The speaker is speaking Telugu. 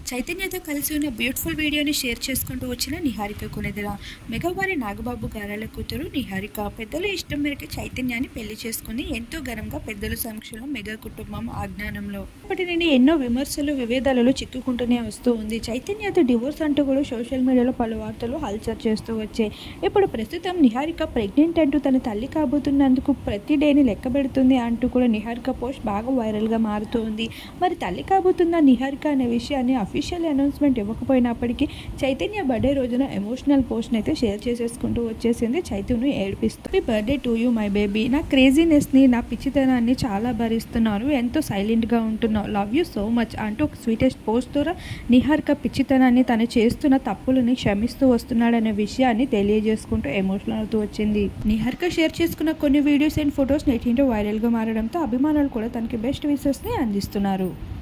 చైతన్యతో కలిసి ఉన్న బ్యూటిఫుల్ వీడియోని షేర్ చేసుకుంటూ వచ్చిన నిహారిక కొనెదర మెగావారి నాగబాబు గారాల కూతురు నిహారిక పెద్దల ఇష్టం మేరకు చైతన్యాన్ని పెళ్లి చేసుకుని ఎంతో ఘనంగా పెద్దల సమక్షంలో మెగా కుటుంబం ఆజ్ఞానంలో ఇప్పటి నుండి ఎన్నో విమర్శలు విభేదాలలో చిక్కుకుంటూనే వస్తూ ఉంది చైతన్యతో డివోర్స్ అంటూ కూడా సోషల్ మీడియాలో పలు వార్తలు హల్చల్ చేస్తూ వచ్చాయి ఇప్పుడు ప్రస్తుతం నిహారిక ప్రెగ్నెంట్ అంటూ తన తల్లి కాబోతున్నందుకు ప్రతి డేని లెక్క పెడుతుంది అంటూ కూడా నిహారిక పోస్ట్ బాగా వైరల్గా మారుతూ ఉంది మరి తల్లి కాబోతున్న నిహారిక అనే విషయాన్ని అఫీషియల్ అనౌన్స్మెంట్ ఇవ్వకపోయినప్పటికీ చైతన్య బర్త్డే రోజున ఎమోషనల్ పోస్ట్ అయితే షేర్ చేసేసుకుంటూ వచ్చేసింది చైతన్యను ఏడిపిస్తూ ఈ birthday to you my baby నా క్రేజీనెస్ని నా పిచ్చితనాన్ని చాలా భరిస్తున్నారు ఎంతో సైలెంట్గా ఉంటున్నావు లవ్ యూ సో మచ్ అంటూ ఒక స్వీటెస్ట్ పోస్ట్ ద్వారా నిహారిక పిచ్చితనాన్ని తను చేస్తున్న తప్పులని క్షమిస్తూ వస్తున్నాడనే విషయాన్ని తెలియజేసుకుంటూ ఎమోషనల్ అవుతూ వచ్చింది నిహారిక షేర్ చేసుకున్న కొన్ని వీడియోస్ అండ్ ఫొటోస్ నెట్టింటో వైరల్గా మారడంతో అభిమానులు కూడా తనకి బెస్ట్ విషెస్ని అందిస్తున్నారు